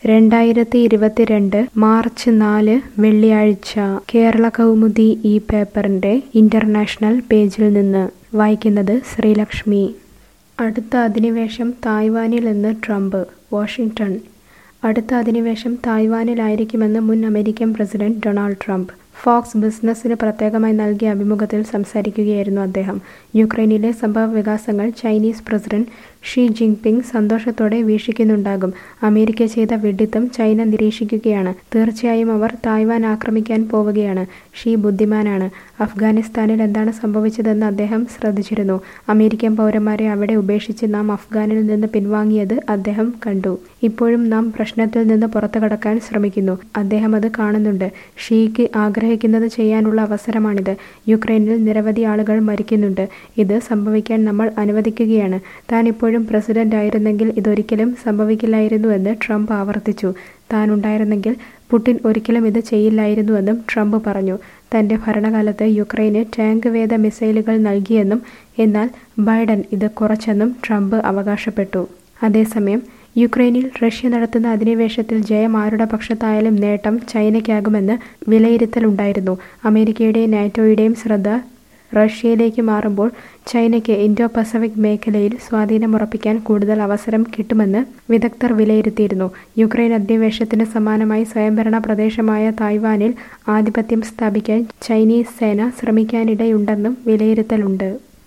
രണ്ടായിരത്തി ഇരുപത്തിരണ്ട് മാർച്ച് നാല് വെള്ളിയാഴ്ച കേരള കൗമുദി ഈ പേപ്പറിന്റെ ഇന്റർനാഷണൽ പേജിൽ നിന്ന് വായിക്കുന്നത് ശ്രീലക്ഷ്മി അടുത്ത അധിനിവേശം തായ്വാനിൽ നിന്ന് ട്രംപ് വാഷിംഗ്ടൺ അടുത്ത അധിനിവേശം തായ്വാനിലായിരിക്കുമെന്ന് മുൻ American president Donald Trump Fox ബിസിനസ്സിന് പ്രത്യേകമായി നൽകിയ അഭിമുഖത്തിൽ സംസാരിക്കുകയായിരുന്നു അദ്ദേഹം യുക്രൈനിലെ സംഭവ വികാസങ്ങൾ ചൈനീസ് പ്രസിഡന്റ് ഷീ ജിൻപിങ് സന്തോഷത്തോടെ വീക്ഷിക്കുന്നുണ്ടാകും അമേരിക്ക ചെയ്ത വിഡിത്തം ചൈന നിരീക്ഷിക്കുകയാണ് തീർച്ചയായും അവർ തായ്വാൻ ആക്രമിക്കാൻ പോവുകയാണ് ഷീ ബുദ്ധിമാനാണ് അഫ്ഗാനിസ്ഥാനിൽ എന്താണ് സംഭവിച്ചതെന്ന് അദ്ദേഹം ശ്രദ്ധിച്ചിരുന്നു അമേരിക്കൻ പൗരന്മാരെ അവിടെ ഉപേക്ഷിച്ച് നാം അഫ്ഗാനിൽ നിന്ന് പിൻവാങ്ങിയത് അദ്ദേഹം കണ്ടു ഇപ്പോഴും നാം പ്രശ്നത്തിൽ നിന്ന് പുറത്തു കടക്കാൻ ശ്രമിക്കുന്നു അദ്ദേഹം അത് കാണുന്നുണ്ട് ഷീക്ക് ആഗ്രഹിക്കുന്നത് ചെയ്യാനുള്ള അവസരമാണിത് യുക്രൈനിൽ നിരവധി ആളുകൾ മരിക്കുന്നുണ്ട് ഇത് സംഭവിക്കാൻ നമ്മൾ അനുവദിക്കുകയാണ് താൻ ഇപ്പോഴും പ്രസിഡന്റ് ആയിരുന്നെങ്കിൽ ഇതൊരിക്കലും സംഭവിക്കില്ലായിരുന്നുവെന്ന് ട്രംപ് ആവർത്തിച്ചു താനുണ്ടായിരുന്നെങ്കിൽ പുടിൻ ഒരിക്കലും ഇത് ചെയ്യില്ലായിരുന്നുവെന്നും ട്രംപ് പറഞ്ഞു തന്റെ ഭരണകാലത്ത് യുക്രൈന് ടാങ്ക് വേദ മിസൈലുകൾ നൽകിയെന്നും എന്നാൽ ബൈഡൻ ഇത് കുറച്ചെന്നും ട്രംപ് അവകാശപ്പെട്ടു അതേസമയം യുക്രൈനിൽ റഷ്യ നടത്തുന്ന അധിനിവേശത്തിൽ ജയം ആരുടെ പക്ഷത്തായാലും നേട്ടം ചൈനയ്ക്കാകുമെന്ന് വിലയിരുത്തലുണ്ടായിരുന്നു അമേരിക്കയുടെയും നാറ്റോയുടെയും ശ്രദ്ധ റഷ്യയിലേക്ക് മാറുമ്പോൾ ചൈനയ്ക്ക് ഇൻഡോ പസഫിക് മേഖലയിൽ സ്വാധീനമുറപ്പിക്കാൻ കൂടുതൽ അവസരം കിട്ടുമെന്ന് വിദഗ്ധർ വിലയിരുത്തിയിരുന്നു യുക്രൈൻ അധിനിവേശത്തിന് സമാനമായി സ്വയംഭരണ പ്രദേശമായ തായ്വാനിൽ ആധിപത്യം സ്ഥാപിക്കാൻ ചൈനീസ് സേന ശ്രമിക്കാനിടയുണ്ടെന്നും വിലയിരുത്തലുണ്ട്